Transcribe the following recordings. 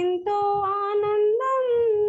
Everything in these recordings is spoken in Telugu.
నాకెంతో ఆనందం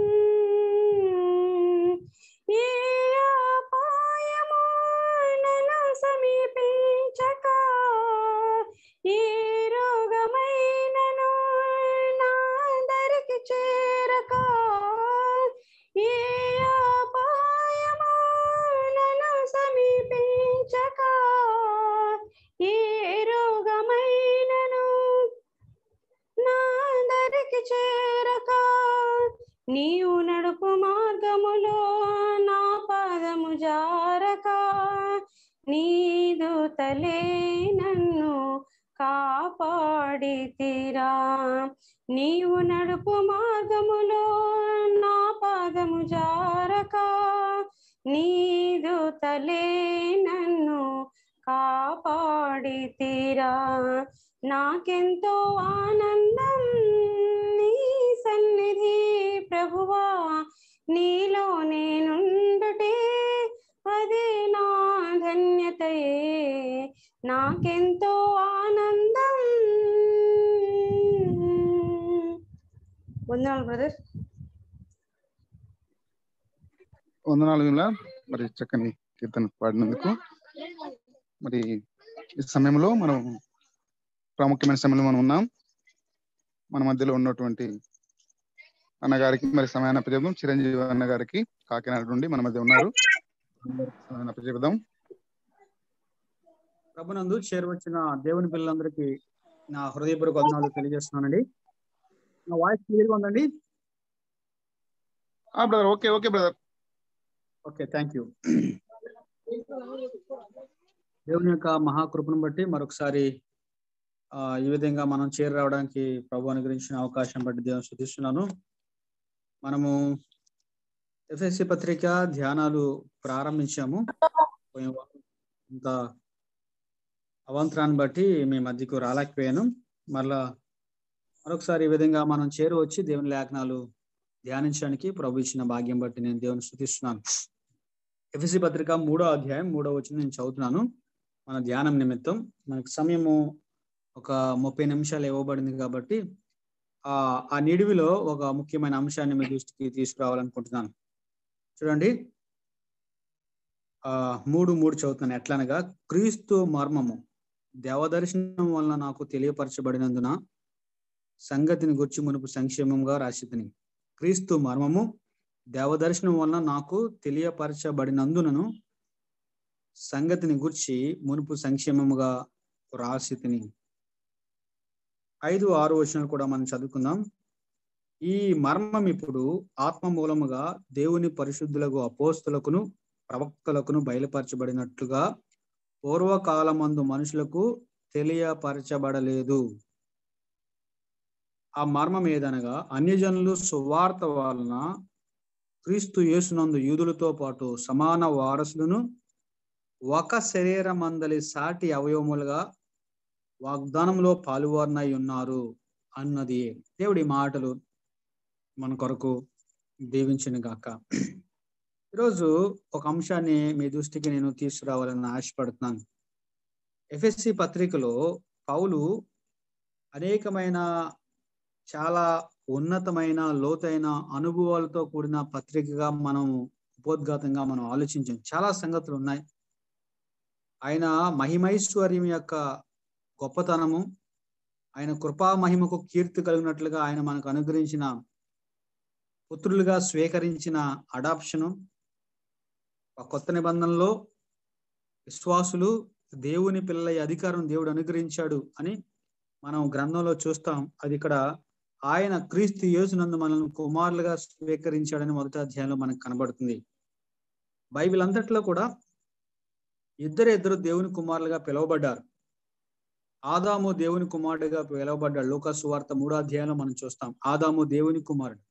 ఏ అపాయము నన్ను సమీపించక ఏ రోగమైనను నా దరికి చేరక ఏ అపాయము నన్ను సమీపించక ఏ రోగమైనను నా దరికి చేరక నీవు నడుపు మార్గములో నా పాదము జారక నీదు తలే నన్ను కాపాడితిరా నీవు నడుపు మార్గములో నా పాదము జారక నీదు తలే నన్ను కాపాడితిరా నాకెంతో ఆనందం నీ సన్నిధి ప్రభువా నీలో నేనుండుటే అదే నా ధన్యతయే నాకెంతో ఆనందం వందనాలు బ్రదర్ వందనాలు విమల మరి చక్కని కీర్తన పాడినందుకు మరి ఈ సమయంలో మనం ప్రాముఖ్యమైన సమయంలో మనం ఉన్నాం మన మధ్యలో ఉన్నటువంటి అన్నగారికి మరి సమయాన్ని అప్పచెబుదాం చిరంజీవి అన్న గారికి కాకినాడ నుండి మన మధ్య ఉన్నారు సమయాన్ని అప్పచెబుదాం ప్రభునందు చేరవచ్చిన దేవుని పిల్లలందరికీ నా హృదయపూర్వక వందనాలు తెలియజేస్తున్నానండి నా వాయిస్ క్లియర్గా ఉందండి ఆ brother okay okay brother okay thank you దేవుని యొక్క మహాకృపను బట్టి మరొకసారి ఆ, ఈ విధంగా మనం చేరి రావడానికి ప్రభు అనుగ్రహించిన అవకాశం బట్టి దేవుని శుద్ధిస్తున్నాను మనము ఎఫ్ఎస్సి పత్రిక ధ్యానాలు ప్రారంభించాము పోయిన వారం ఇంత అవాంతరాన్ని బట్టి మీ మధ్యకు రాలేకపోయాను మరలా మరొకసారి ఈ విధంగా మనం చేరు వచ్చి దేవుని లేఖనాలు ధ్యానించడానికి ప్రభు ఇచ్చిన భాగ్యం బట్టి నేను దేవుని స్థుతిస్తున్నాను ఎఫ్ఎస్సి పత్రిక మూడో అధ్యాయం మూడో వచ్చిన నేను చదువుతున్నాను మన ధ్యానం నిమిత్తం మనకు సమయము ఒక ముప్పై నిమిషాలు ఇవ్వబడింది కాబట్టి ఆ ఆ నిడివిలో ఒక ముఖ్యమైన అంశాన్ని మీ దృష్టికి తీసుకురావాలనుకుంటున్నాను చూడండి ఆ మూడు మూడు చదువుతున్నాను ఎట్లనగా క్రీస్తు మర్మము దేవదర్శనం వలన నాకు తెలియపరచబడినందున సంగతిని గుర్చి మునుపు సంక్షేమంగా రాసితిని క్రీస్తు మర్మము దేవదర్శనం వలన నాకు తెలియపరచబడినందునను సంగతిని గుర్చి మునుపు సంక్షేమముగా రాసి తిని ఐదు ఆరు వచనాలు కూడా మనం చదువుకుందాం ఈ మర్మం ఇప్పుడు ఆత్మ మూలముగా దేవుని పరిశుద్ధులకు అపోస్తులకును ప్రవక్తలకును బయలుపరచబడినట్లుగా పూర్వకాలమందు మనుషులకు తెలియపరచబడలేదు ఆ మర్మం ఏదనగా అన్యజనులు సువార్త వలన క్రీస్తు యేసునందు యూదులతో పాటు సమాన వారసులను ఒక శరీరమందలి సాటి అవయవములుగా వాగ్దానంలో పాలువారినై ఉన్నారు అన్నది దేవుడి మాటలు మన కొరకు దీవించిన గాక ఈరోజు ఒక అంశాన్ని మీ దృష్టికి నేను తీసుకురావాలని ఆశపడుతున్నాను ఎఫ్ఎస్సి పత్రికలో పౌలు అనేకమైన చాలా ఉన్నతమైన లోతైన అనుభవాలతో కూడిన పత్రికగా మనం ఉపోద్ఘాతంగా మనం ఆలోచించాం చాలా సంగతులు ఉన్నాయి ఆయన మహిమైశ్వర్యం యొక్క గొప్పతనము ఆయన కృపా మహిమకు కీర్తి కలిగినట్లుగా ఆయన మనకు అనుగ్రహించిన పుత్రులుగా స్వీకరించిన అడాప్షను ఆ కొత్త నిబంధనలో విశ్వాసులు దేవుని పిల్లల అధికారం దేవుడు అనుగ్రహించాడు అని మనం గ్రంథంలో చూస్తాం అది ఇక్కడ ఆయన క్రీస్తు యేసునందు మనల్ని కుమారులుగా స్వీకరించాడని మొదటి అధ్యాయంలో మనకు కనబడుతుంది బైబిల్ అంతట్లో కూడా ఇద్దరు ఇద్దరు దేవుని కుమారులుగా పిలువబడ్డారు ఆదాము దేవుని కుమారుడిగా పిలువబడ్డాడు లోక సువార్త మూడో అధ్యాయంలో మనం చూస్తాం ఆదాము దేవుని కుమారుడు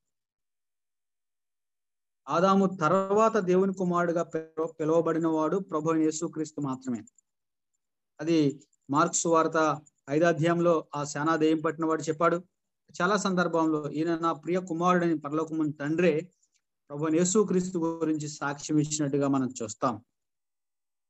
ఆదాము తర్వాత దేవుని కుమారుడుగా పిలువ పిలువబడిన వాడు ప్రభు యేసుక్రీస్తు మాత్రమే అది మార్క్స్ వార్త ఐదో అధ్యాయంలో ఆ సేనాదేయం పట్టిన వాడు చెప్పాడు చాలా సందర్భంలో ఈయన నా ప్రియ కుమారుడని పరలోకముని తండ్రే ప్రభు యేసుక్రీస్తు గురించి సాక్ష్యం ఇచ్చినట్టుగా మనం చూస్తాం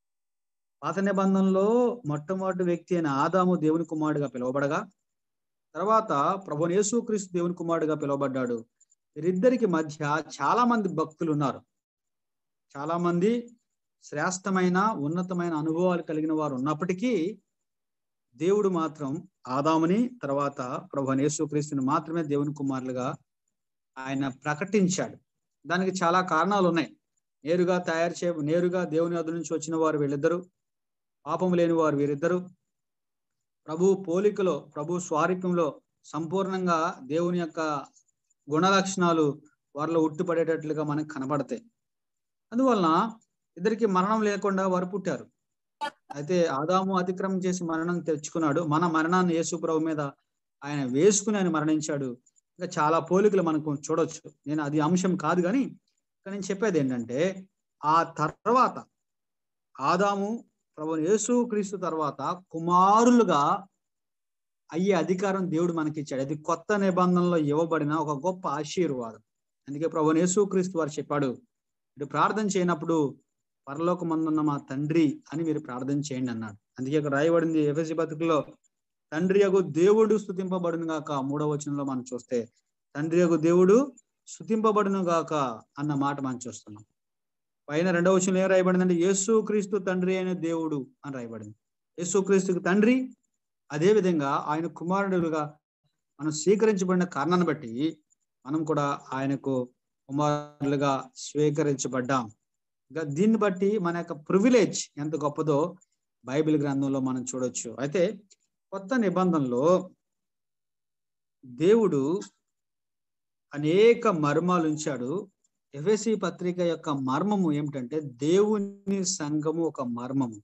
పాత నిబంధనలో మొట్టమొదటి వ్యక్తి అయిన ఆదాము దేవుని కుమారుడుగా పిలువబడగా తర్వాత ప్రభు యేసుక్రీస్తు దేవుని కుమారుడిగా పిలువబడ్డాడు వీరిద్దరికి మధ్య చాలా మంది భక్తులు ఉన్నారు చాలా మంది శ్రేష్టమైన ఉన్నతమైన అనుభవాలు కలిగిన వారు ఉన్నప్పటికీ దేవుడు మాత్రం ఆదాముని తర్వాత ప్రభు యేసుక్రీస్తుని మాత్రమే దేవుని కుమారులుగా ఆయన ప్రకటించాడు దానికి చాలా కారణాలు ఉన్నాయి నేరుగా తయారు చే నేరుగా దేవుని వద్ద నుంచి వచ్చిన వారు వీళ్ళిద్దరు పాపం లేని వారు వీరిద్దరు ప్రభు పోలికలో ప్రభు స్వారూప్యంలో సంపూర్ణంగా దేవుని యొక్క గుణ లక్షణాలు వారిలో ఉట్టిపడేటట్లుగా మనకు కనబడతాయి అందువలన ఇద్దరికి మరణం లేకుండా వారు పుట్టారు అయితే ఆదాము అతిక్రమం చేసి మరణం తెచ్చుకున్నాడు మన మరణాన్ని యేసు ప్రభు మీద ఆయన వేసుకుని ఆయన మరణించాడు ఇంకా చాలా పోలికలు మనకు చూడొచ్చు నేను అది అంశం కాదు కానీ ఇక్కడ నేను చెప్పేది ఏంటంటే ఆ తర్వాత ఆదాము ప్రభు యేసు క్రీస్తు తర్వాత కుమారులుగా అయ్యే అధికారం దేవుడు మనకి ఇచ్చాడు అది కొత్త నిబంధనలో ఇవ్వబడిన ఒక గొప్ప ఆశీర్వాదం అందుకే ప్రభు యేసు క్రీస్తు వారు చెప్పాడు మీరు ప్రార్థన చేయనప్పుడు పరలోకమందున్న మా తండ్రి అని మీరు ప్రార్థన చేయండి అన్నాడు అందుకే ఇక్కడ రాయబడింది ఎఫ్ఎస్సి పత్రికలో తండ్రి యగు దేవుడు స్థుతింపబడును గాక మూడవ వచనంలో మనం చూస్తే తండ్రి యగు దేవుడు స్థుతింపబడును గాక అన్న మాట మనం చూస్తున్నాం పైన రెండవ వచనంలో ఏం రాయబడిందంటే యేసు క్రీస్తు తండ్రి అయిన దేవుడు అని రాయబడింది యేసు క్రీస్తుకు తండ్రి అదే విధంగా ఆయన కుమారుడుగా మనం స్వీకరించబడిన కారణాన్ని బట్టి మనం కూడా ఆయనకు కుమారులుగా స్వీకరించబడ్డాం ఇంకా దీన్ని బట్టి మన యొక్క ప్రివిలేజ్ ఎంత గొప్పదో బైబిల్ గ్రంథంలో మనం చూడొచ్చు అయితే కొత్త నిబంధనలో దేవుడు అనేక మర్మాలు ఉంచాడు ఎఫ్ఎసి పత్రిక యొక్క మర్మము ఏమిటంటే దేవుని సంఘము ఒక మర్మము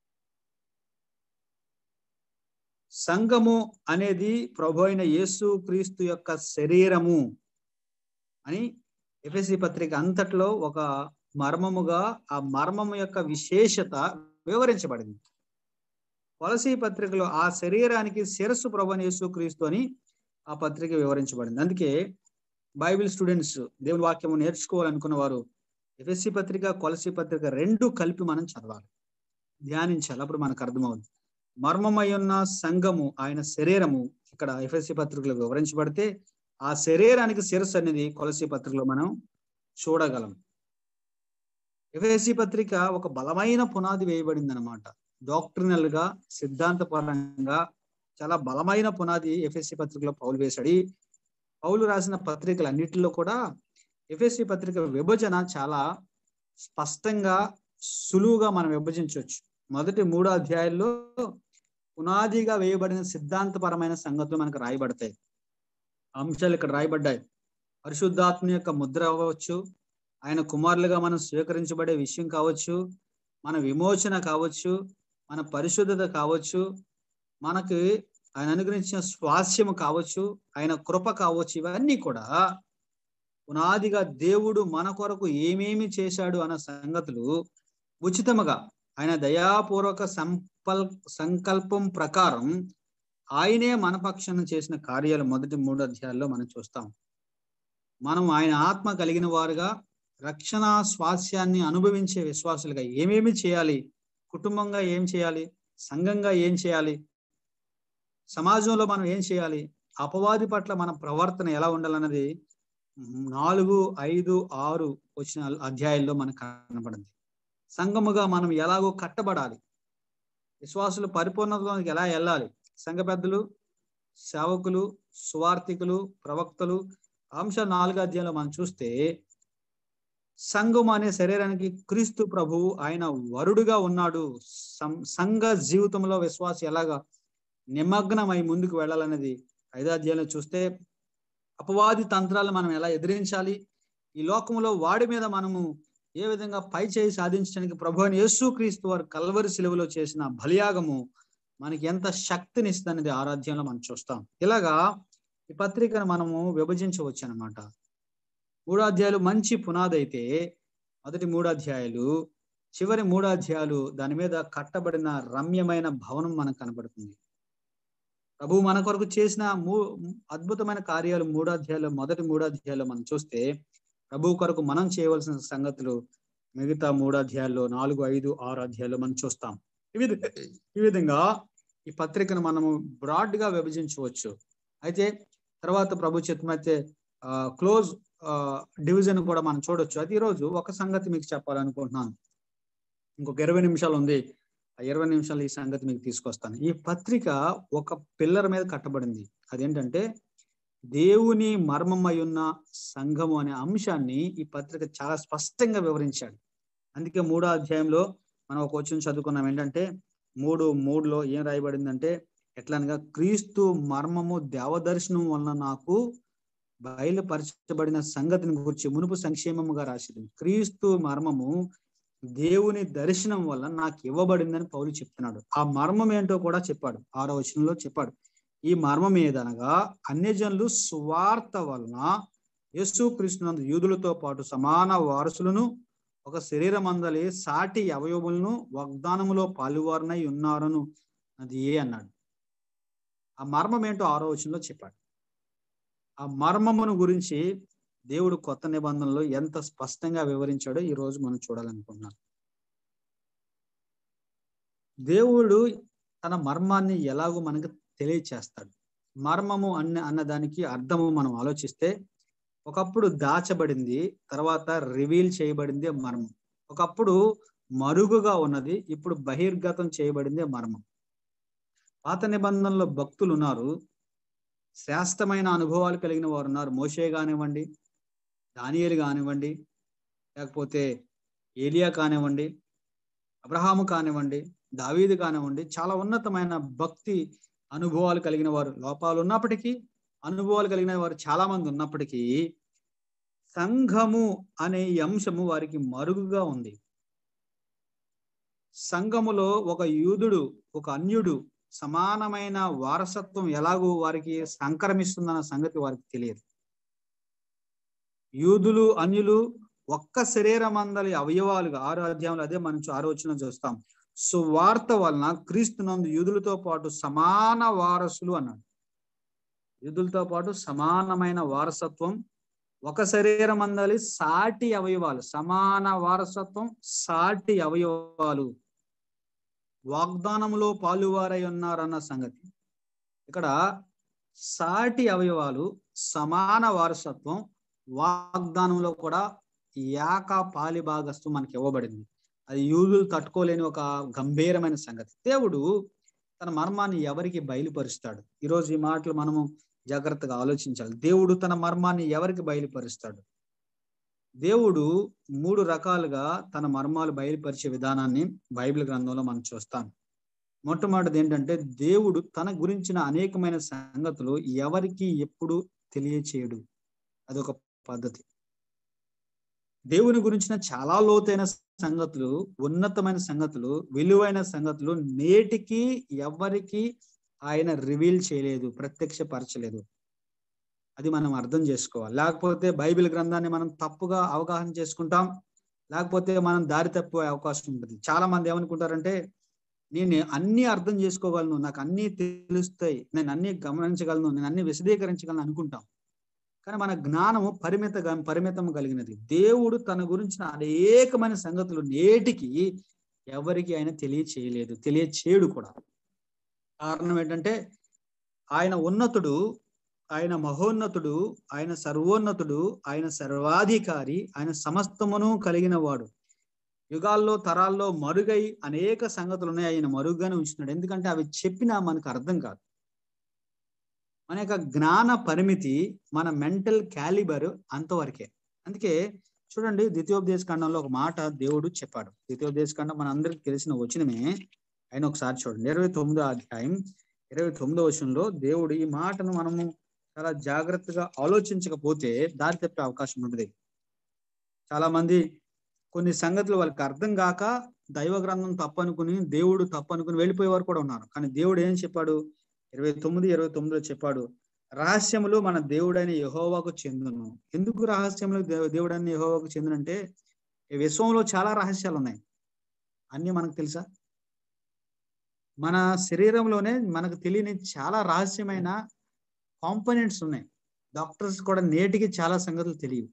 సంఘము అనేది ప్రభు అయిన యేసు క్రీస్తు యొక్క శరీరము అని ఎఫ్ఎసి పత్రిక అంతట్లో ఒక మర్మముగా ఆ మర్మము యొక్క విశేషత వివరించబడింది వలసీ పత్రికలో ఆ శరీరానికి శిరస్సు ప్రభు యేసు క్రీస్తు అని ఆ పత్రిక వివరించబడింది అందుకే బైబిల్ స్టూడెంట్స్ దేవుని వాక్యము నేర్చుకోవాలనుకున్న వారు ఎఫ్ఎస్సి పత్రిక కొలసి పత్రిక రెండు కలిపి మనం చదవాలి ధ్యానించాలి అప్పుడు మనకు అర్థమవుతుంది మర్మమై ఉన్న సంఘము ఆయన శరీరము ఇక్కడ ఎఫ్ఎస్సి పత్రికలో వివరించబడితే ఆ శరీరానికి శిరస్సు అనేది కొలసి పత్రికలో మనం చూడగలం ఎఫ్ఎస్సి పత్రిక ఒక బలమైన పునాది వేయబడింది అనమాట డాక్టరినల్ గా సిద్ధాంతపరంగా చాలా బలమైన పునాది ఎఫ్ఎస్సి పత్రికలో పౌలు వేశాడు ఈ పౌలు రాసిన పత్రికలు అన్నిటిలో కూడా ఎఫ్ఎస్సి పత్రిక విభజన చాలా స్పష్టంగా సులువుగా మనం విభజించవచ్చు మొదటి మూడో అధ్యాయాల్లో పునాదిగా వేయబడిన సిద్ధాంతపరమైన సంగతులు మనకు రాయబడతాయి అంశాలు ఇక్కడ రాయబడ్డాయి పరిశుద్ధాత్మ యొక్క ముద్ర అవ్వచ్చు ఆయన కుమారులుగా మనం స్వీకరించబడే విషయం కావచ్చు మన విమోచన కావచ్చు మన పరిశుద్ధత కావచ్చు మనకి ఆయన అనుగ్రహించిన స్వాస్యము కావచ్చు ఆయన కృప కావచ్చు ఇవన్నీ కూడా పునాదిగా దేవుడు మన కొరకు ఏమేమి చేశాడు అన్న సంగతులు ఉచితముగా ఆయన దయాపూర్వక సంపల్ సంకల్పం ప్రకారం ఆయనే మన పక్షాన చేసిన కార్యాలు మొదటి మూడు అధ్యాయాల్లో మనం చూస్తాం మనం ఆయన ఆత్మ కలిగిన వారుగా రక్షణ స్వాస్యాన్ని అనుభవించే విశ్వాసులుగా ఏమేమి చేయాలి కుటుంబంగా ఏం చేయాలి సంఘంగా ఏం చేయాలి సమాజంలో మనం ఏం చేయాలి అపవాది పట్ల మన ప్రవర్తన ఎలా ఉండాలన్నది నాలుగు ఐదు ఆరు వచ్చిన అధ్యాయాల్లో మనకు కనబడింది సంఘముగా మనం ఎలాగో కట్టబడాలి విశ్వాసులు పరిపూర్ణతలోకి ఎలా వెళ్ళాలి సంఘ పెద్దలు సేవకులు సువార్థికులు ప్రవక్తలు అంశ నాలుగో అధ్యాయంలో మనం చూస్తే సంఘం అనే శరీరానికి క్రీస్తు ప్రభు ఆయన వరుడుగా ఉన్నాడు సంఘ జీవితంలో విశ్వాసం ఎలాగా నిమగ్నమై ముందుకు వెళ్ళాలనేది ఐదో అధ్యాయంలో చూస్తే అపవాది తంత్రాలు మనం ఎలా ఎదిరించాలి ఈ లోకంలో వాడి మీద మనము ఏ విధంగా పై చేయి సాధించడానికి ప్రభు అని యేసు క్రీస్తు వారు కల్వరి సిలువలో చేసిన బలియాగము మనకి ఎంత శక్తిని ఇస్తుంది ఆరాధ్యంలో మనం చూస్తాం ఇలాగా ఈ పత్రికను మనము విభజించవచ్చు అనమాట మూడు అధ్యాయాలు మంచి పునాది అయితే మొదటి మూడు అధ్యాయాలు చివరి మూడు అధ్యాయాలు దాని మీద కట్టబడిన రమ్యమైన భవనం మనకు కనబడుతుంది ప్రభు మన కొరకు చేసిన మూ అద్భుతమైన కార్యాలు మూడు అధ్యాయాలు మొదటి మూడు అధ్యాయాలు మనం చూస్తే ప్రభు కొరకు మనం చేయవలసిన సంగతులు మిగతా మూడు అధ్యాయాల్లో నాలుగు ఐదు ఆరు అధ్యాయాల్లో మనం చూస్తాం ఈ విధ ఈ విధంగా ఈ పత్రికను మనము బ్రాడ్ గా విభజించవచ్చు అయితే తర్వాత ప్రభు చిత్తమైతే క్లోజ్ డివిజన్ కూడా మనం చూడొచ్చు అది ఈరోజు ఒక సంగతి మీకు చెప్పాలనుకుంటున్నాను ఇంకొక ఇరవై నిమిషాలు ఉంది ఆ ఇరవై నిమిషాలు ఈ సంగతి మీకు తీసుకొస్తాను ఈ పత్రిక ఒక పిల్లర్ మీద కట్టబడింది అదేంటంటే దేవుని మర్మమై ఉన్న సంఘము అనే అంశాన్ని ఈ పత్రిక చాలా స్పష్టంగా వివరించాడు అందుకే మూడో అధ్యాయంలో మనం ఒక వచ్చిన చదువుకున్నాం ఏంటంటే మూడు మూడులో ఏం రాయబడిందంటే ఎట్లనగా క్రీస్తు మర్మము దేవదర్శనం వలన నాకు బయలుపరచబడిన సంగతిని గురించి మునుపు సంక్షేమముగా రాసింది క్రీస్తు మర్మము దేవుని దర్శనం వల్ల నాకు ఇవ్వబడిందని పౌలు చెప్తున్నాడు ఆ మర్మం ఏంటో కూడా చెప్పాడు ఆరో వచనంలో చెప్పాడు ఈ మర్మం ఏదనగా అన్యజనులు స్వార్థ వలన యేసు కృష్ణునందు యూదులతో పాటు సమాన వారసులను ఒక శరీరమందలి సాటి అవయవులను వాగ్దానములో పాలువారనై ఉన్నారను అది ఏ అన్నాడు ఆ మర్మం ఏంటో ఆరో వచనంలో చెప్పాడు ఆ మర్మమును గురించి దేవుడు కొత్త నిబంధనలో ఎంత స్పష్టంగా వివరించాడో ఈ రోజు మనం చూడాలనుకుంటున్నాం దేవుడు తన మర్మాన్ని ఎలాగో మనకు తెలియచేస్తాడు మర్మము అన్న అన్నదానికి అర్థము మనం ఆలోచిస్తే ఒకప్పుడు దాచబడింది తర్వాత రివీల్ చేయబడింది మర్మం ఒకప్పుడు మరుగుగా ఉన్నది ఇప్పుడు బహిర్గతం చేయబడింది మర్మం పాత నిబంధనలో భక్తులు ఉన్నారు శ్రేష్టమైన అనుభవాలు కలిగిన వారు ఉన్నారు మోషే కానివ్వండి దానియేలు కానివ్వండి లేకపోతే ఏలియా కానివ్వండి అబ్రహాము కానివ్వండి దావీదు కానివ్వండి చాలా ఉన్నతమైన భక్తి అనుభవాలు కలిగిన వారు లోపాలు ఉన్నప్పటికీ అనుభవాలు కలిగిన వారు చాలా మంది ఉన్నప్పటికీ సంఘము అనే ఈ అంశము వారికి మరుగుగా ఉంది సంఘములో ఒక యూదుడు ఒక అన్యుడు సమానమైన వారసత్వం ఎలాగో వారికి సంక్రమిస్తుందన్న సంగతి వారికి తెలియదు యూదులు అన్యులు ఒక్క శరీరమందలి అవయవాలుగా ఆరో అధ్యాయంలో అదే మనం ఆరో వచ్చిన చూస్తాం సువార్త వలన క్రీస్తునందు యూదులతో పాటు సమాన వారసులు అన్నాడు యూదులతో పాటు సమానమైన వారసత్వం ఒక శరీరం అందలి సాటి అవయవాలు సమాన వారసత్వం సాటి అవయవాలు వాగ్దానంలో పాలువారై ఉన్నారన్న సంగతి ఇక్కడ సాటి అవయవాలు సమాన వారసత్వం వాగ్దానంలో కూడా యాక పాలిభాగస్తు మనకి ఇవ్వబడింది అది యూదులు తట్టుకోలేని ఒక గంభీరమైన సంగతి దేవుడు తన మర్మాన్ని ఎవరికి బయలుపరుస్తాడు ఈరోజు ఈ మాటలు మనము జాగ్రత్తగా ఆలోచించాలి దేవుడు తన మర్మాన్ని ఎవరికి బయలుపరుస్తాడు దేవుడు మూడు రకాలుగా తన మర్మాలు బయలుపరిచే విధానాన్ని బైబిల్ గ్రంథంలో మనం చూస్తాం మొట్టమొదటిది ఏంటంటే దేవుడు తన గురించిన అనేకమైన సంగతులు ఎవరికి ఎప్పుడు తెలియచేయడు అదొక పద్ధతి దేవుని గురించిన చాలా లోతైన సంగతులు ఉన్నతమైన సంగతులు విలువైన సంగతులు నేటికి ఎవరికి ఆయన రివీల్ చేయలేదు ప్రత్యక్షపరచలేదు అది మనం అర్థం చేసుకోవాలి లేకపోతే బైబిల్ గ్రంథాన్ని మనం తప్పుగా అవగాహన చేసుకుంటాం లేకపోతే మనం దారి తప్పే అవకాశం ఉంటుంది చాలా మంది ఏమనుకుంటారంటే నేను అన్ని అర్థం చేసుకోగలను నాకు అన్ని తెలుస్తాయి నేను అన్ని గమనించగలను నేను అన్ని విశదీకరించగలను అనుకుంటాం కానీ మన జ్ఞానము పరిమిత పరిమితం కలిగినది దేవుడు తన గురించిన అనేకమైన సంగతులు నేటికి ఎవరికి ఆయన తెలియచేయలేదు తెలియచేయడు కూడా కారణం ఏంటంటే ఆయన ఉన్నతుడు ఆయన మహోన్నతుడు ఆయన సర్వోన్నతుడు ఆయన సర్వాధికారి ఆయన సమస్తమును కలిగిన వాడు యుగాల్లో తరాల్లో మరుగై అనేక సంగతులు ఉన్నాయి ఆయన మరుగుగానే ఉంచుతున్నాడు ఎందుకంటే అవి చెప్పినా మనకు అర్థం కాదు మన యొక్క జ్ఞాన పరిమితి మన మెంటల్ క్యాలిబర్ అంతవరకే అందుకే చూడండి ద్వితీయోపదేశ ఖండంలో ఒక మాట దేవుడు చెప్పాడు ద్వితీయోపదేశ ఖండం మన అందరికి తెలిసిన వచనమే ఆయన ఒకసారి చూడండి ఇరవై తొమ్మిదో అధ్యాయం ఇరవై తొమ్మిదో వచనంలో దేవుడు ఈ మాటను మనము చాలా జాగ్రత్తగా ఆలోచించకపోతే దారి తప్పే అవకాశం ఉంటుంది చాలా మంది కొన్ని సంగతులు వాళ్ళకి అర్థం కాక దైవ గ్రంథం తప్పనుకుని దేవుడు తప్పనుకుని వెళ్ళిపోయేవారు కూడా ఉన్నారు కానీ దేవుడు ఏం చెప్పాడు ఇరవై తొమ్మిది ఇరవై తొమ్మిదిలో చెప్పాడు రహస్యములు మన దేవుడైన యహోవాకు చెందును ఎందుకు రహస్యములు దేవుడైన యహోవాకు చెందునంటే ఈ విశ్వంలో చాలా రహస్యాలు ఉన్నాయి అన్ని మనకు తెలుసా మన శరీరంలోనే మనకు తెలియని చాలా రహస్యమైన కాంపోనెంట్స్ ఉన్నాయి డాక్టర్స్ కూడా నేటికి చాలా సంగతులు తెలియవు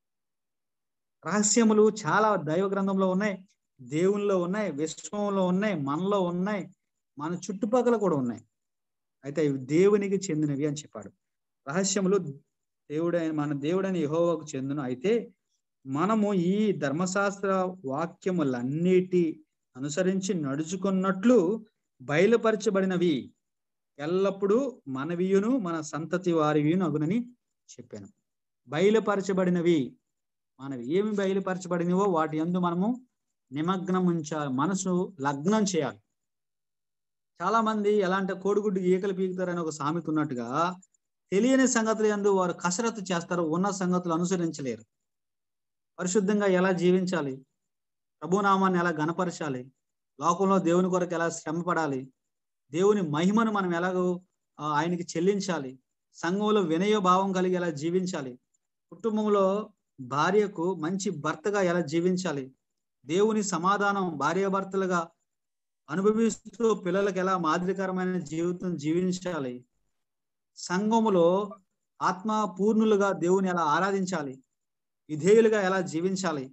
రహస్యములు చాలా దైవ గ్రంథంలో ఉన్నాయి దేవుల్లో ఉన్నాయి విశ్వంలో ఉన్నాయి మనలో ఉన్నాయి మన చుట్టుపక్కల కూడా ఉన్నాయి అయితే ఇవి దేవునికి చెందినవి అని చెప్పాడు రహస్యములు దేవుడైన మన దేవుడైన యెహోవాకు చెందును అయితే మనము ఈ ధర్మశాస్త్ర వాక్యములన్నిటి అనుసరించి నడుచుకున్నట్లు బయలుపరచబడినవి ఎల్లప్పుడూ మనవియును మన సంతతి వారివియును అగునని చెప్పాను బయలుపరచబడినవి మనవి ఏమి బయలుపరచబడినవో వాటి యందు మనము నిమగ్నం ఉంచాలి మనసు లగ్నం చేయాలి చాలా మంది ఎలాంటి కోడిగుడ్డు ఈకలు పీకుతారని ఒక సామెత ఉన్నట్టుగా తెలియని సంగతులు యందు వారు కసరత్తు చేస్తారు ఉన్న సంగతులు అనుసరించలేరు పరిశుద్ధంగా ఎలా జీవించాలి ప్రభునామాన్ని ఎలా గనపరచాలి లోకంలో దేవుని కొరకు ఎలా శ్రమ పడాలి దేవుని మహిమను మనం ఎలాగో ఆ, ఆయనకి చెల్లించాలి సంఘంలో వినయ భావం కలిగి ఎలా జీవించాలి కుటుంబంలో భార్యకు మంచి భర్తగా ఎలా జీవించాలి దేవుని సమాధానం భార్యాభర్తలుగా అనుభవిస్తూ పిల్లలకు ఎలా మాదిరికరమైన జీవితం జీవించాలి సంఘములో ఆత్మ పూర్ణులుగా దేవుని ఎలా ఆరాధించాలి విధేయులుగా ఎలా జీవించాలి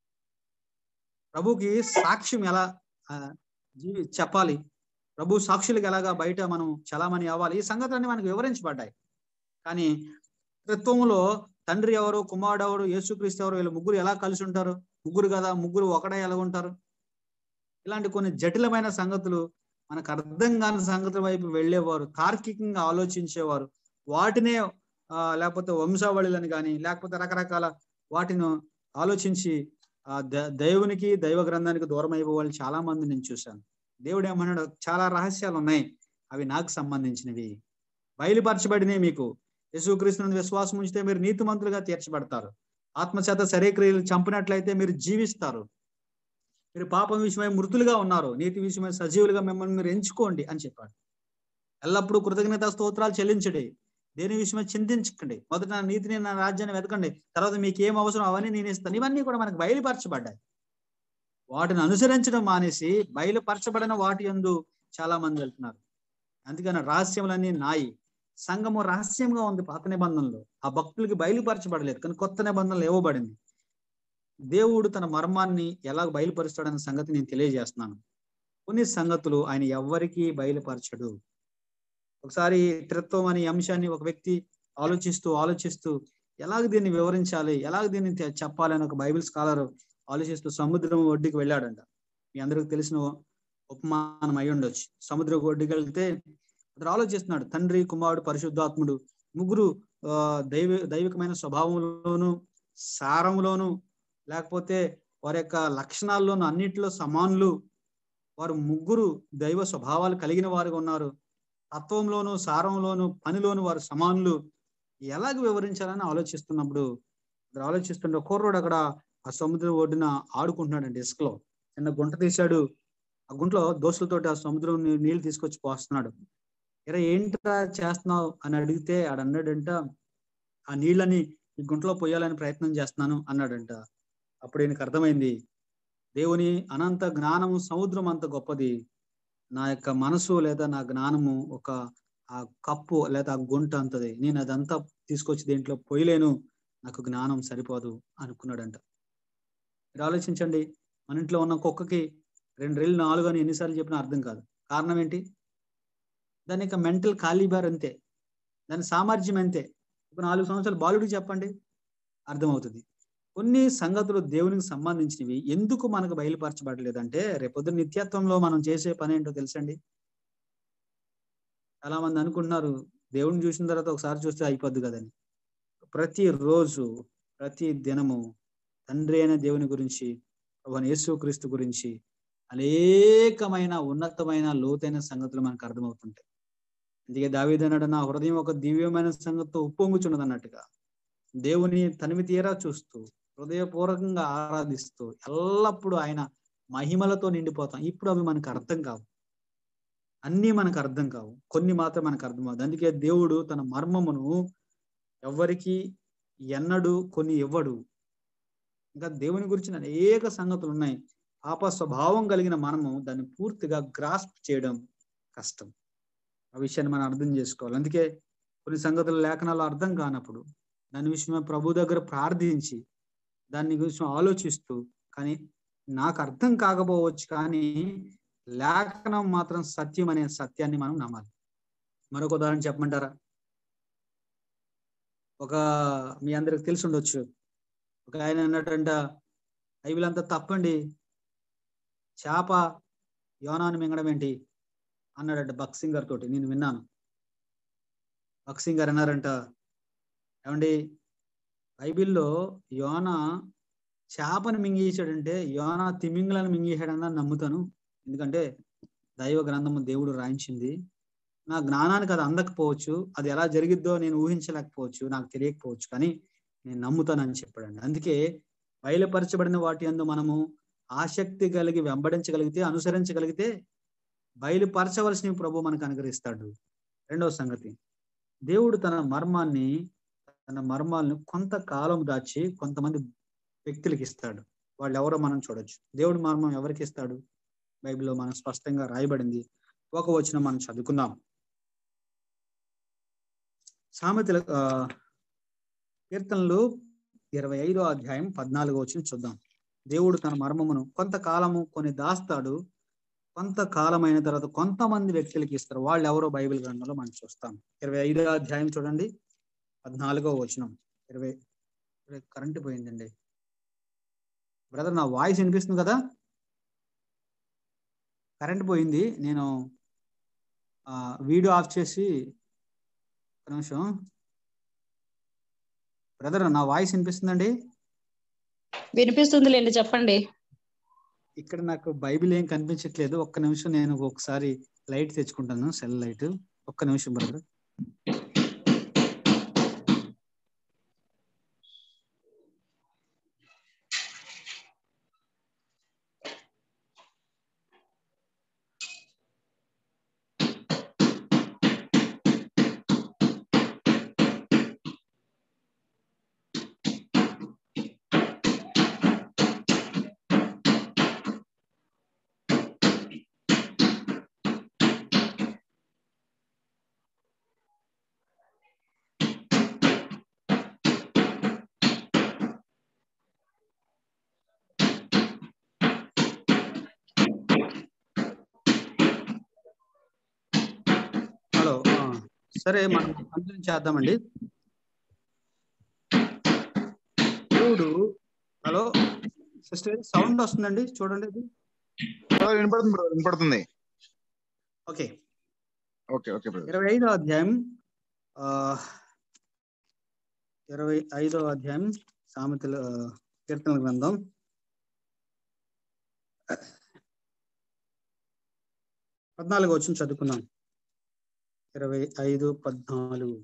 ప్రభుకి సాక్ష్యం ఎలా ఆ, జీవి చెప్పాలి ప్రభు సాక్షులకు ఎలాగా బయట మనం చలామణి అవ్వాలి ఈ సంగతులన్నీ మనకు వివరించబడ్డాయి కానీ త్రిత్వంలో తండ్రి ఎవరు కుమారుడు ఎవరు యేసుక్రీస్తు ఎవరు వీళ్ళు ముగ్గురు ఎలా కలిసి ఉంటారు ముగ్గురు కదా ముగ్గురు ఒకడే ఎలా ఉంటారు ఇలాంటి కొన్ని జటిలమైన సంగతులు మనకు అర్థం కాని సంగతుల వైపు వెళ్ళేవారు తార్కికంగా ఆలోచించేవారు వాటినే ఆ, లేకపోతే వంశావళిలని కానీ లేకపోతే రకరకాల వాటిని ఆలోచించి ఆ ద- దేవునికి దైవ గ్రంథానికి దూరం అయిపోయే వాళ్ళు చాలా మంది నేను చూశాను దేవుడు ఏమన్నాడు చాలా రహస్యాలు ఉన్నాయి అవి నాకు సంబంధించినవి బయలుపరచబడినవి మీకు యేసుక్రీస్తుని విశ్వాసం ఉంచితే మీరు నీతిమంతులుగా తీర్చబడతారు ఆత్మచేత శరీక్రియలు చంపినట్లయితే మీరు జీవిస్తారు మీరు పాపం విషయమై మృతులుగా ఉన్నారు నీతి విషయమై సజీవులుగా మిమ్మల్ని మీరు ఎంచుకోండి అని చెప్పాడు ఎల్లప్పుడూ కృతజ్ఞత స్తోత్రాలు చెల్లించండి దేని విషయమై చింతించకండి మొదట నా నీతిని నా రాజ్యాన్ని వెతకండి తర్వాత మీకు ఏం అవసరం అవన్నీ నేను ఇస్తాను ఇవన్నీ కూడా మనకు బయలుపరచబడ్డాయి వాటిని అనుసరించడం మానేసి బయలుపరచబడిన వాటి యందు చాలా మంది వెళ్తున్నారు అందుకని రహస్యములన్నీ నాయి సంఘము రహస్యంగా ఉంది పాత నిబంధనలో ఆ భక్తులకి బయలుపరచబడలేదు కానీ కొత్త నిబంధనలు ఇవ్వబడింది దేవుడు తన మర్మాన్ని ఎలా బయలుపరుస్తాడన్న సంగతి నేను తెలియజేస్తున్నాను కొన్ని సంగతులు ఆయన ఎవ్వరికీ బయలుపరచడు ఒకసారి త్రిత్వం అనే అంశాన్ని ఒక వ్యక్తి ఆలోచిస్తూ ఆలోచిస్తూ ఎలాగ దీన్ని వివరించాలి ఎలాగ దీన్ని తె- చెప్పాలి అని ఒక బైబిల్ స్కాలర్ ఆలోచిస్తూ సముద్రం ఒడ్డుకి వెళ్ళాడంట మీ అందరికి తెలిసిన ఉపమానం అయి ఉండొచ్చు సముద్రం ఒడ్డుకి వెళ్తే అతను ఆలోచిస్తున్నాడు తండ్రి కుమారుడు పరిశుద్ధాత్ముడు ముగ్గురు ఆ, దైవ దైవికమైన స్వభావంలోను సారంలోను లేకపోతే వారి యొక్క లక్షణాల్లోను అన్నిటిలో సమానులు వారు ముగ్గురు దైవ స్వభావాలు కలిగిన వారుగా ఉన్నారు తత్వంలోను సారంలోను పనిలోను వారు సమానులు ఎలాగ వివరించాలని ఆలోచిస్తున్నప్పుడు అతను ఆలోచిస్తుంటే కుర్రోడు అక్కడ ఆ సముద్రం ఒడ్డున ఆడుకుంటున్నాడండి ఇసుకలో చిన్న గుంట తీశాడు ఆ గుంటలో దోస్తులతోటి ఆ సముద్రం నీ- నీళ్లు తీసుకొచ్చి పోస్తున్నాడు ఎరా ఏంట్రా చేస్తున్నావు అని అడిగితే ఆడు అన్నాడంట ఆ నీళ్ళని ఈ గుంటలో పోయాలని ప్రయత్నం చేస్తున్నాను అన్నాడంట అప్పుడు ఈయనకు అర్థమైంది దేవుని అనంత జ్ఞానము సముద్రం అంత గొప్పది నా యొక్క మనసు లేదా నా జ్ఞానము ఒక ఆ కప్పు లేదా ఆ గుంట అంతది నేను అదంతా తీసుకొచ్చి దీంట్లో పోయలేను నాకు జ్ఞానం సరిపోదు అనుకున్నాడంట మీరు ఆలోచించండి మన ఇంట్లో ఉన్న కుక్కకి రెండు రెళ్ళు నాలుగు అని ఎన్నిసార్లు చెప్పినా అర్థం కాదు కారణం ఏంటి దాని యొక్క మెంటల్ కాలీబార్ అంతే దాని సామర్థ్యం అంతే ఒక నాలుగు సంవత్సరాలు బాలుడికి చెప్పండి అర్థమవుతుంది కొన్ని సంగతులు దేవునికి సంబంధించినవి ఎందుకు మనకు బయలుపరచబడలేదంటే రేపొద్దు నిత్యత్వంలో మనం చేసే పని ఏంటో తెలుసండి చాలా మంది అనుకుంటున్నారు దేవుడిని చూసిన తర్వాత ఒకసారి చూస్తే అయిపోద్ది కదని ప్రతి రోజు ప్రతి దినము తండ్రి అయిన దేవుని గురించి ప్రభువైన యేసుక్రీస్తు గురించి అనేకమైన ఉన్నతమైన లోతైన సంగతులు మనకు అర్థమవుతుంటాయి అందుకే దావీదన్నాడు నా హృదయం ఒక దివ్యమైన సంగతితో ఉప్పొంగుచున్నది అన్నట్టుగా దేవుని తనివి తీరా చూస్తూ హృదయపూర్వకంగా ఆరాధిస్తూ ఎల్లప్పుడూ ఆయన మహిమలతో నిండిపోతాం ఇప్పుడు అవి మనకు అర్థం కావు అన్నీ మనకు అర్థం కావు కొన్ని మాత్రం మనకు అర్థం కావు అందుకే దేవుడు తన మర్మమును ఎవ్వరికి ఎన్నడు కొన్ని ఇవ్వడు ఇంకా దేవుని గురించిన అనేక సంగతులు ఉన్నాయి పాప స్వభావం కలిగిన మనము దాన్ని పూర్తిగా గ్రాస్ప్ చేయడం కష్టం ఆ విషయాన్ని మనం అర్థం చేసుకోవాలి అందుకే కొన్ని సంగతులు లేఖనాలు అర్థం కానప్పుడు దాని విషయమే ప్రభు దగ్గర ప్రార్థించి దాని గురించి ఆలోచిస్తూ కానీ నాకు అర్థం కాకపోవచ్చు కానీ లేఖనం మాత్రం సత్యం అనే సత్యాన్ని మనం నమ్మాలి మరొక ఉదాహరణ చెప్పమంటారా ఒక మీ అందరికి తెలిసి ఉండొచ్చు ఒక ఆయన అన్నట్టంట బైబిల్ అంతా తప్పండి చేప యోనాను మింగడం ఏంటి అన్నాడంట బక్సింగ్ గారి తోటి నేను విన్నాను బక్సింగ్ గారు అన్నారంట ఏమండి బైబిల్లో యోన చేపను మింగేసాడంటే యోన తిమింగలను మింగేసాడని నేను నమ్ముతాను ఎందుకంటే దైవ గ్రంథము దేవుడు రాయించింది నా జ్ఞానానికి అది అందకపోవచ్చు అది ఎలా జరిగిద్దో నేను ఊహించలేకపోవచ్చు నాకు తెలియకపోవచ్చు కానీ నేను నమ్ముతానని చెప్పాడండి అందుకే బయలుపరచబడిన వాటి అందు మనము ఆసక్తి కలిగి వెంబడించగలిగితే అనుసరించగలిగితే బయలుపరచవలసిన ప్రభు మనకు అనుగ్రహిస్తాడు రెండవ సంగతి దేవుడు తన మర్మాన్ని తన మర్మాలను కొంతకాలం దాచి కొంతమంది వ్యక్తులకి ఇస్తాడు వాళ్ళు ఎవరో మనం చూడొచ్చు దేవుడి మర్మం ఎవరికి ఇస్తాడు బైబిల్లో మనం స్పష్టంగా రాయబడింది ఒక వచ్చిన మనం చదువుకుందాం సామెతల ఆ, కీర్తనలు ఇరవై ఐదో అధ్యాయం పద్నాలుగో వచ్చిన చూద్దాం దేవుడు తన మర్మమును కొంతకాలము కొన్ని దాస్తాడు కొంతకాలం అయిన తర్వాత కొంతమంది వ్యక్తులకి ఇస్తారు వాళ్ళు ఎవరో బైబిల్ గ్రంథంలో మనం చూస్తాం ఇరవై ఐదో అధ్యాయం చూడండి పద్నాలుగో వచనం ఇరవై ఇరవై కరెంట్ పోయిందండి బ్రదర్ నా వాయిస్ వినిపిస్తుంది కదా కరెంట్ పోయింది నేను ఆ, వీడియో ఆఫ్ చేసి ఒక నిమిషం బ్రదర్ నా వాయిస్ వినిపిస్తుందండి వినిపిస్తుందిలేండి చెప్పండి ఇక్కడ నాకు బైబిల్ ఏం కనిపించట్లేదు ఒక్క నిమిషం నేను ఒకసారి లైట్ తెచ్చుకుంటాను సెల్ లైట్ ఒక్క నిమిషం బ్రదర్ హలో ఆ, సరే మనం కంటిన్యూ చేద్దామండి దేవుడు హలో సిస్టర్ సౌండ్ వస్తుందండి చూడండి ఇది బ్రదర్ వినపడుతుంది బ్రదర్ వినపడుతుంది ఓకే ఓకే ఓకే బ్రదర్ ఇరవై ఐదో అధ్యాయం ఆ ఇరవై ఐదో అధ్యాయం సామెతల ఆ, కీర్తనల గ్రంథం పద్నాలుగు వచ్చిన చదువుకుందాం ఇరవై ఐదు పద్నాలుగు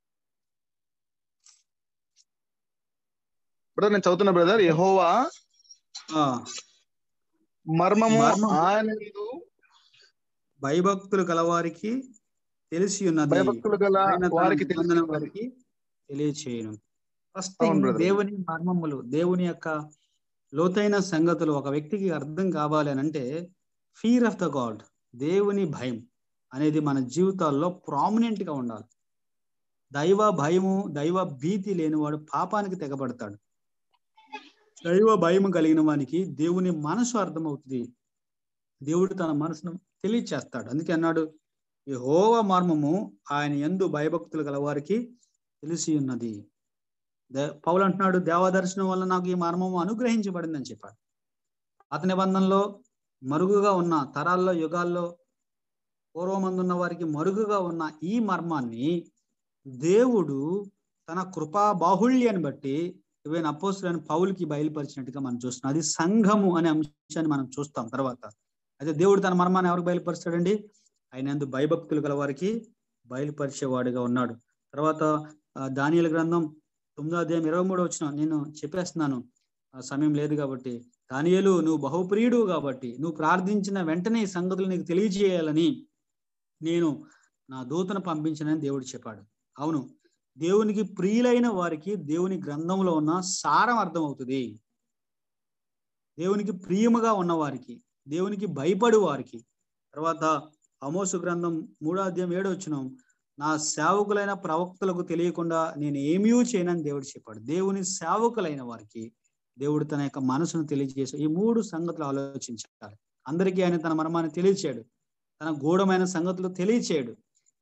బ్రదర్ నేను చదువుతున్నా బ్రదర్ యెహోవా ఆ, మర్మము మర్మము. ఆయన భయభక్తులు గలవారికి తెలిసి ఉన్నది భయభక్తులు గల ఆయన తన వారికి నిబంధన తెలిసి వారికి తెలియచేయను ఫస్ట్ అవును, థింగ్ brother. దేవుని మర్మములు దేవుని యొక్క లోతైన సంగతులు ఒక వ్యక్తికి అర్థం కావాలి అని అంటే ఫీర్ ఆఫ్ ద గాడ్ దేవుని భయం అనేది మన జీవితాల్లో ప్రామినెంట్ గా ఉండాలి దైవ భయము దైవ భీతి లేనివాడు పాపానికి తెగబడతాడు దైవ భయం కలిగిన వానికి దేవుని మనసు అర్థమవుతుంది దేవుడు తన మనసును తెలియచేస్తాడు అందుకే అన్నాడు ఈ హోవ మర్మము ఆయన ఎందు భయభక్తులు గల వారికి తెలిసి ఉన్నది దే- పౌలు అంటున్నాడు దేవదర్శనం వల్ల నాకు ఈ మర్మము అనుగ్రహించబడింది అని చెప్పాడు పాత నిబంధనలో మరుగుగా ఉన్న తరాల్లో యుగాల్లో పూర్వమందున్న వారికి మరుగుగా ఉన్న ఈ మర్మాన్ని దేవుడు తన కృపా బాహుళ్యాన్ని బట్టి ఈవెన్ అపోస్తులైన పౌలకి బయలుపరిచినట్టుగా మనం చూస్తున్నాం అది సంఘము అనే అంశాన్ని మనం చూస్తాం తర్వాత అయితే దేవుడు తన మర్మాన్ని ఎవరికి బయలుపరుస్తాడండి ఆయన ఎందు భయభక్తులు గల వారికి బయలుపరిచేవాడుగా ఉన్నాడు తర్వాత ఆ, దానియేలు గ్రంథం తొమ్మిదో అధ్యాయం ఇరవై మూడు వచ్చిన నేను చెప్పేస్తున్నాను ఆ, సమయం లేదు కాబట్టి దానియేలు నువ్వు బహుప్రియుడు కాబట్టి నువ్వు ప్రార్థించిన వెంటనే ఈ సంగతులు నీకు తెలియజేయాలని నేను నా దూతను పంపించానని దేవుడు చెప్పాడు అవును దేవునికి ప్రియులైన వారికి దేవుని గ్రంథంలో ఉన్న సారం అర్థమవుతుంది దేవునికి ప్రియముగా ఉన్న వారికి దేవునికి భయపడు వారికి తర్వాత అమోసు గ్రంథం మూడో అధ్యాయం ఏడో వచ్చిన నా సేవకులైన ప్రవక్తలకు తెలియకుండా నేను ఏమీ చేయనని దేవుడు చెప్పాడు దేవుని సేవకులైన వారికి దేవుడు తన యొక్క మనసును తెలియజేసి ఈ మూడు సంగతులు ఆలోచించాలి అందరికీ ఆయన తన మర్మాన్ని తెలియచేయడు తన గూఢమైన సంగతులు తెలియచేయడు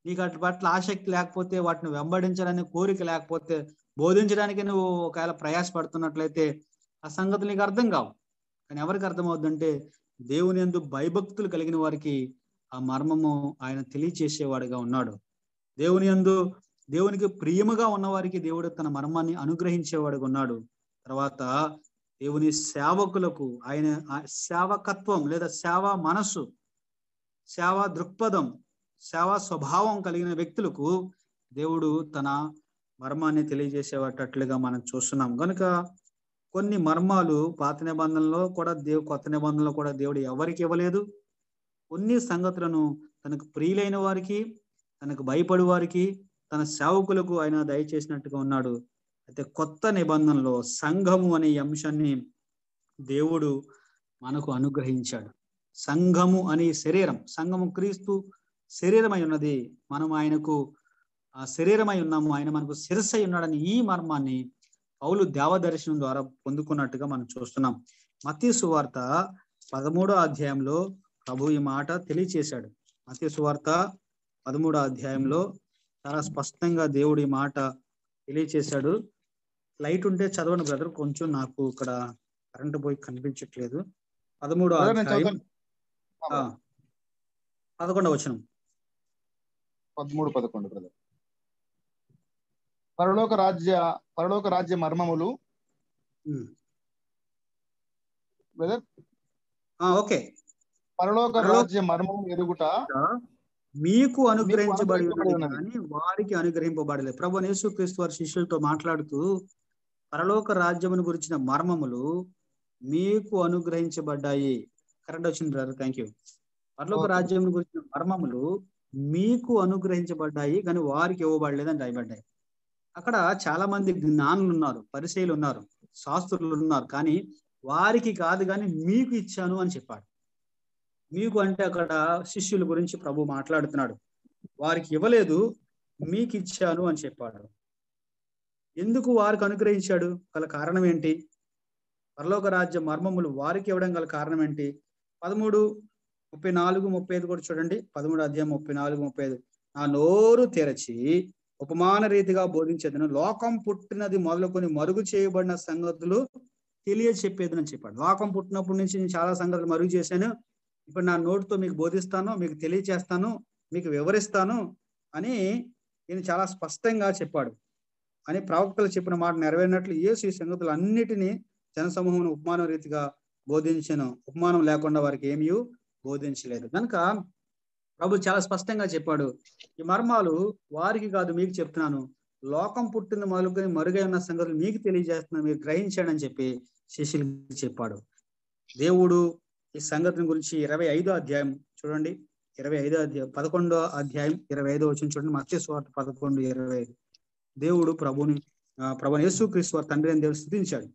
నీకు అట్ల పట్ల ఆసక్తి లేకపోతే వాటిని వెంబడించాలనే కోరిక లేకపోతే బోధించడానికి నువ్వు ఒకవేళ ప్రయాసపడుతున్నట్లయితే ఆ సంగతులు నీకు అర్థం కావు కానీ ఎవరికి అర్థమవుద్దంటే దేవుని ఎందు భయభక్తులు కలిగిన వారికి ఆ మర్మము ఆయన తెలియచేసేవాడుగా ఉన్నాడు దేవుని యందు దేవునికి ప్రియముగా ఉన్నవారికి దేవుడు తన మర్మాన్ని అనుగ్రహించేవాడుగా ఉన్నాడు తర్వాత దేవుని సేవకులకు ఆయన ఆ సేవకత్వం లేదా సేవా మనస్సు సేవా దృక్పథం సేవా స్వభావం కలిగిన వ్యక్తులకు దేవుడు తన మర్మాన్ని తెలియజేసేటట్లుగా మనం చూస్తున్నాం కనుక కొన్ని మర్మాలు పాత నిబంధనలో కూడా దేవు కొత్త నిబంధనలో కూడా దేవుడు ఎవరికి ఇవ్వలేదు కొన్ని సంగతులను తనకు ప్రియులైన వారికి తనకు భయపడి వారికి తన సేవకులకు ఆయన దయచేసినట్టుగా ఉన్నాడు అయితే కొత్త నిబంధనలో సంఘము అనే ఈ అంశాన్ని దేవుడు మనకు అనుగ్రహించాడు సంఘము అనే శరీరం సంఘము క్రీస్తు శరీరమై ఉన్నది మనం ఆయనకు ఆ శరీరమై ఉన్నాము ఆయన మనకు శిరస్సై ఉన్నాడని ఈ మర్మాన్ని పౌలు దేవదర్శనం ద్వారా పొందుకున్నట్టుగా మనం చూస్తున్నాం మతీ సువార్త పదమూడో అధ్యాయంలో ప్రభు ఈ మాట తెలియచేశాడు మతీ సువార్త పదమూడో అధ్యాయంలో చాలా స్పష్టంగా దేవుడు ఈ మాట తెలియచేశాడు లైట్ ఉంటే చదవండి బ్రదర్ కొంచెం నాకు ఇక్కడ కరెంట్ పోయి కనిపించట్లేదు పదమూడో Brother, నేను అధ్యాయం చదువుతాను. ఆ, పదకొండవ వచనం పదమూడు పదకొండు బ్రదర్ పరలోక రాజ్య పరలోక రాజ్య మర్మములు ఉమ్. బ్రదర్ ఆ, ఓకే పరలోక పరలోక- రాజ్య మర్మము ఎరుగుట మీకు అనుగ్రహించబడి ఉన్నది అనుగ్రహించబడి కానీ వారికి అనుగ్రహింపబడలేదు ప్రభు యేసుక్రీస్తు వారి శిష్యులతో మాట్లాడుతూ పరలోక రాజ్యమును గురించిన మర్మములు మీకు అనుగ్రహించబడ్డాయి కరెక్ట్ వచ్చింది బ్రదర్ థ్యాంక్ యూ పరలోక Okay. రాజ్యమును గురించిన మర్మములు మీకు అనుగ్రహించబడ్డాయి కానీ వారికి ఇవ్వబడలేదని రాయబడ్డాయి అక్కడ చాలా మంది జ్ఞానులు ఉన్నారు పరిచయులు ఉన్నారు శాస్త్రులు ఉన్నారు కానీ వారికి కాదు కానీ మీకు ఇచ్చాను అని చెప్పాడు మీకు అంటే అక్కడ శిష్యుల గురించి ప్రభు మాట్లాడుతున్నాడు వారికి ఇవ్వలేదు మీకు ఇచ్చాను అని చెప్పాడు ఎందుకు వారికి అనుగ్రహించాడు గల కారణం ఏంటి పరలోక రాజ్య మర్మములు వారికి ఇవ్వడం గల కారణం ఏంటి పదమూడు ముప్పై నాలుగు ముప్పై ఐదు కూడా చూడండి పదమూడు అధ్యాయం ముప్పై నాలుగు ముప్పై ఐదు నా నోరు తెరచి ఉపమాన రీతిగా బోధించేదను లోకం పుట్టినది మొదలుకొని మరుగు చేయబడిన సంగతులు తెలియ చెప్పేదని చెప్పాడు లోకం పుట్టినప్పటి నుంచి నేను చాలా సంగతులు మరుగు చేశాను ఇప్పుడు నా నోటితో మీకు బోధిస్తాను మీకు తెలియచేస్తాను మీకు వివరిస్తాను అని ఈయన చాలా స్పష్టంగా చెప్పాడు అని ప్రవక్తలు చెప్పిన మాట నెరవేరినట్లు యేసు ఈ సంగతులు అన్నిటినీ జనసమూహం ఉపమానం రీతిగా బోధించను ఉపమానం లేకుండా వారికి ఏమీ బోధించలేదు కనుక ప్రభు చాలా స్పష్టంగా చెప్పాడు ఈ మర్మాలు వారికి కాదు మీకు చెప్తున్నాను లోకం పుట్టిన మొదలుకొని మరుగై ఉన్న సంగతులు మీకు తెలియజేస్తున్నాను మీరు గ్రహించాడు అని చెప్పి శిష్యులకి చెప్పాడు దేవుడు ఈ సంగతిని గురించి ఇరవై ఐదో అధ్యాయం చూడండి ఇరవై ఐదో అధ్యాయం పదకొండో అధ్యాయం ఇరవై ఐదో వచ్చిన చూడండి మత్స్య స్వార్థ పదకొండు ఇరవై ఐదు దేవుడు ప్రభుని ఆ, ప్రభుని యేసు క్రీస్తు వారి తండ్రి అని దేవుడు స్థుతించాడు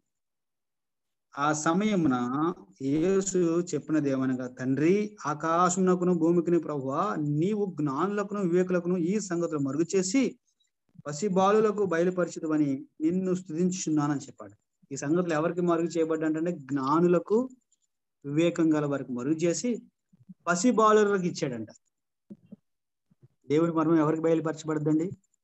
ఆ సమయమున యేసు చెప్పినది ఏమనగా తండ్రి ఆకాశమునకును భూమికిని ప్రభువా నీవు జ్ఞానులకును వివేకులకును ఈ సంగతులు మరుగు చేసి పసిబాలులకు బయలుపరిచితమని నిన్ను స్థుతించుచున్నానని చెప్పాడు ఈ సంగతులు ఎవరికి మరుగు చేయబడ్డంటే జ్ఞానులకు వివేకం గల వారికి మరుగు చేసి పసిబాలులకు ఇచ్చాడంట దేవుని మర్మం ఎవరికి బయలుపరచబడద్దండి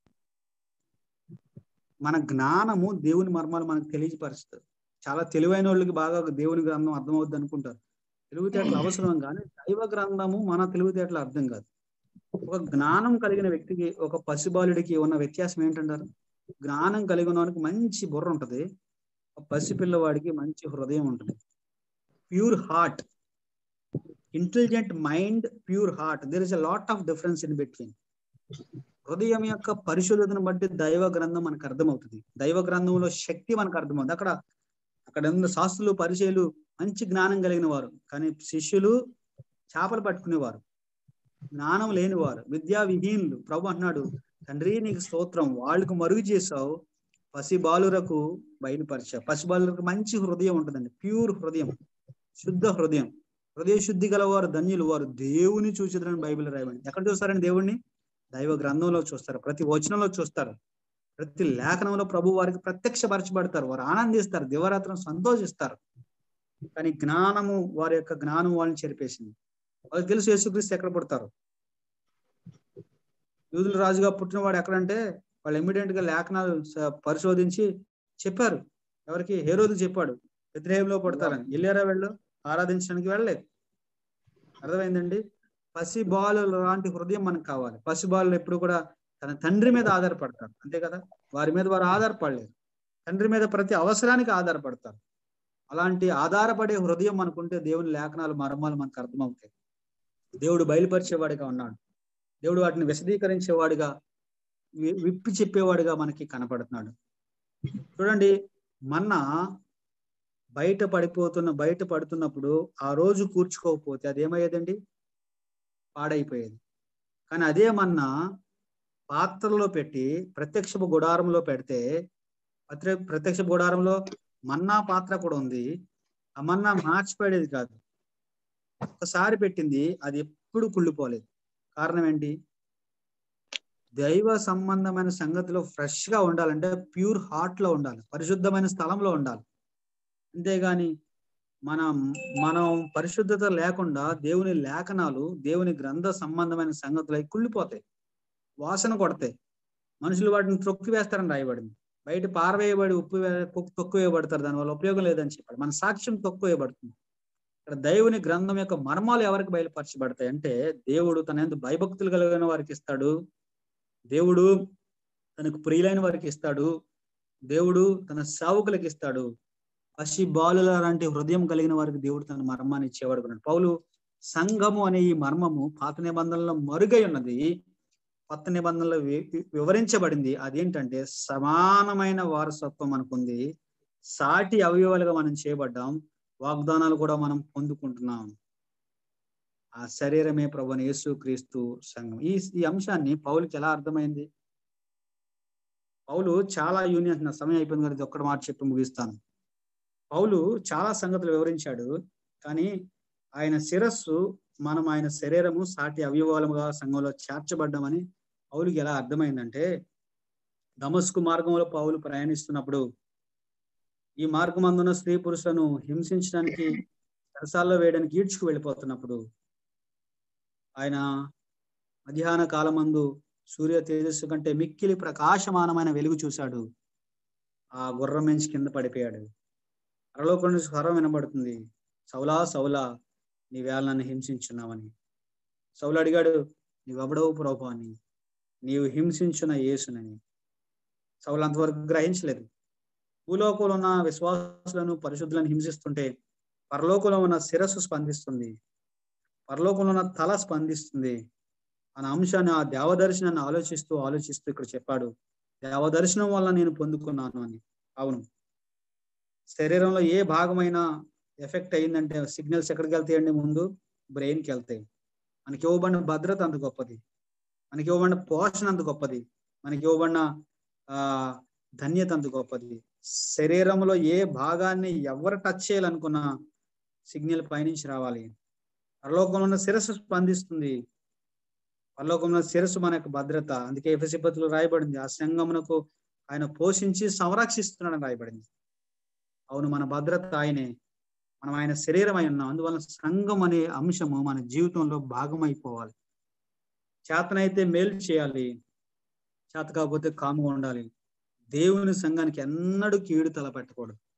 మన జ్ఞానము దేవుని మర్మాలు మనకు తెలియపరుస్తుంది చాలా తెలివైన వాళ్ళకి బాగా దేవుని గ్రంథం అర్థమవుద్ది అనుకుంటారు తెలివితేటలు అవసరం కానీ దైవ గ్రంథము మన తెలివితేటలు అర్థం కాదు ఒక జ్ఞానం కలిగిన వ్యక్తికి ఒక పసిబాలుడికి ఉన్న వ్యత్యాసం ఏంటంటారు జ్ఞానం కలిగిన వానికి మంచి బుర్ర ఉంటది ఒక పసిపిల్లవాడికి మంచి హృదయం ఉంటుంది pure heart intelligent mind pure heart there is a lot of difference in between హృదయం యొక్క పరిశుద్ధతను బట్టి దైవ గ్రంథం మనకు అర్థమవుతుంది దైవ గ్రంథంలో శక్తి మనకు అర్థమవుతుంది అక్కడ అక్కడ ఉన్న శాస్త్రులు పరిచయులు మంచి జ్ఞానం కలిగిన వారు కానీ శిష్యులు చేపలు పట్టుకునేవారు జ్ఞానం లేనివారు విద్యా విహీనులు ప్రభు అంటున్నాడు తండ్రి నీకు స్తోత్రం వాళ్ళకు మరుగు చేసావు పసి బాలురకు బయలుపరిచావు పసి బాలురకు మంచి హృదయం ఉంటుందండి ప్యూర్ హృదయం శుద్ధ హృదయం హృదయ శుద్ధి గలవారు ధన్యులు వారు దేవుని చూసిదని బైబిల్ రాయబడి ఎక్కడ చూస్తారండి దేవుణ్ణి దైవ గ్రంథంలో చూస్తారు ప్రతి వచనంలో చూస్తారు ప్రతి లేఖనంలో ప్రభు వారికి ప్రత్యక్షపరచబడతారు వారు ఆనందిస్తారు దివరాత్రం సంతోషిస్తారు కానీ జ్ఞానము వారి యొక్క జ్ఞానం వాళ్ళని చెరిపేసింది వాళ్ళకి తెలుసు యేసుక్రీస్తు ఎక్కడ పుడతారు యూదుల రాజుగా పుట్టినవాడు ఎక్కడంటే వాళ్ళు ఇమ్మీడియట్ గా లేఖనాలు స- పరిశోధించి చెప్పారు ఎవరికి హేరోదు చెప్పాడు బెత్లెహేంలో పుడతారని వెళ్ళారా వెళ్ళు ఆరాధించడానికి వెళ్ళలేదు అర్థమైందండి పసి బాలు లాంటి హృదయం మనకు కావాలి పసి బాలు ఎప్పుడు కూడా తన తండ్రి మీద ఆధారపడతారు అంతే కదా వారి మీద వారు ఆధారపడలేరు తండ్రి మీద ప్రతి అవసరానికి ఆధారపడతారు అలాంటి ఆధారపడే హృదయం మనకుంటే దేవుని లేఖనాలు మర్మాలు మనకు అర్థమవుతాయి దేవుడు బయలుపరిచేవాడిగా ఉన్నాడు దేవుడు వాటిని విశదీకరించేవాడిగా వి- విప్పి చెప్పేవాడిగా మనకి కనపడుతున్నాడు చూడండి మన్న బయట పడిపోతున్న బయట పడుతున్నప్పుడు ఆ రోజు కూర్చుకోకపోతే అది ఏమయ్యేదండి పాడైపోయేది కానీ అదే మన్నా పాత్రలో పెట్టి ప్రత్యక్ష గుడారంలో పెడితే ప్రత్య- ప్రత్యక్ష గుడారంలో మన్నా పాత్ర కూడా ఉంది ఆ మన్నా మార్చిపోయేది కాదు ఒకసారి పెట్టింది అది ఎప్పుడు కుళ్ళిపోలేదు కారణం ఏంటి దైవ సంబంధమైన సంగతిలో ఫ్రెష్ గా ఉండాలంటే ప్యూర్ హార్ట్ లో ఉండాలి పరిశుద్ధమైన స్థలంలో ఉండాలి అంతేగాని మనం మనం పరిశుద్ధత లేకుండా దేవుని లేఖనాలు దేవుని గ్రంథ సంబంధమైన సంగతులు అవి కుళ్ళిపోతాయి వాసన కొడతాయి మనుషులు వాటిని తొక్కి వేస్తారని రాయబడింది బయట పారవేయబడి ఉప్పు వే- తొక్కు- తొక్కు వేయబడతారు దానివల్ల ఉపయోగం లేదని చెప్పాడు మన సాక్ష్యం తొక్కు వేయబడుతుంది ఇక్కడ దేవుని గ్రంథం యొక్క మర్మాలు ఎవరికి బయలుపరచబడతాయి అంటే దేవుడు తన ఎందు భయభక్తులు కలిగిన వారికి ఇస్తాడు దేవుడు తనకు ప్రియులైన వారికి ఇస్తాడు దేవుడు తన సేవకులకు ఇస్తాడు పసి బాలుల లాంటి హృదయం కలిగిన వారికి దేవుడు తన మర్మాన్ని ఇచ్చేవాడు ఉన్నాడు పౌలు సంఘము అనే ఈ మర్మము పాత నిబంధనలో మరుగై ఉన్నది కొత్త నిబంధనలో వి- వి- వివరించబడింది అదేంటంటే సమానమైన వారసత్వం మనకుంది సాటి అవయవాలుగా మనం చేయబడ్డాం వాగ్దానాలు కూడా మనం పొందుకుంటున్నాం ఆ శరీరమే ప్రభుని యేసు క్రీస్తు సంఘం ఈ ఈ అంశాన్ని పౌలుకి ఎలా అర్థమైంది పౌలు చాలా యూనియన్ నా సమయం అయిపోయింది కదా ఇది ఒక్కటి మాట చెప్పి ముగిస్తాను పౌలు చాలా సంగతులు వివరించాడు కానీ ఆయన శిరస్సు మనం ఆయన శరీరము సాటి అవయవాలుగా సంఘంలో చేర్చబడ్డామని పౌలుకి ఎలా అర్థమైందంటే దమస్కు మార్గంలో పౌలు ప్రయాణిస్తున్నప్పుడు ఈ మార్గమందున స్త్రీ పురుషులను హింసించడానికి సరసాల్లో వేయడానికి ఈడ్చుకు వెళ్ళిపోతున్నప్పుడు ఆయన మధ్యాహ్న కాలమందు సూర్య తేజస్సు కంటే మిక్కిలి ప్రకాశమానమైన వెలుగు చూశాడు ఆ గుర్రం నుంచి కింద పడిపోయాడు అరలోకం నుంచి స్వరం వినబడుతుంది సౌలా సౌలా నీవేళ నన్ను హింసించున్నావని సౌలు అడిగాడు నీవెవడవు ప్రభు అని నీవు హింసించిన యేసునని సౌలు అంతవరకు గ్రహించలేదు భూలోకంలో ఉన్న విశ్వాసులను పరిశుద్ధులను హింసిస్తుంటే పరలోకంలో ఉన్న శిరస్సు స్పందిస్తుంది పరలోకంలో ఉన్న తల స్పందిస్తుంది అనే అంశాన్ని ఆ దేవదర్శనాన్ని ఆలోచిస్తూ ఆలోచిస్తూ ఇక్కడ చెప్పాడు దేవదర్శనం వల్ల నేను పొందుకున్నాను అని అవును శరీరంలో ఏ భాగమైనా ఎఫెక్ట్ అయిందంటే సిగ్నల్స్ ఎక్కడికి వెళ్తాయండి ముందు బ్రెయిన్కి వెళ్తాయి మనకి ఇవ్వబడిన భద్రత అంత గొప్పది మనకి ఇవ్వబడిన పోషణ అంత గొప్పది మనకి ఇవ్వబడిన ఆ ధన్యత అంత గొప్పది శరీరంలో ఏ భాగాన్ని ఎవరు టచ్ చేయాలనుకున్నా సిగ్నల్ పైనుంచి రావాలి పరలోకంలో ఉన్న శిరస్సు స్పందిస్తుంది పరలోకంలో శిరస్సు మన యొక్క భద్రత అందుకే ఎఫసిపత్తులు రాయబడింది ఆ సంగమునకు ఆయన పోషించి సంరక్షిస్తున్నాడని రాయబడింది అవును మన భద్రత ఆయనే మనం ఆయన శరీరం అయి ఉన్నాం అందువల్ల సంఘం అనే అంశము మన జీవితంలో భాగమైపోవాలి చేతనైతే మేలు చేయాలి చేత కాకపోతే కాముగా ఉండాలి దేవుని సంఘానికి ఎన్నడూ కీడు తలపెట్టకూడదు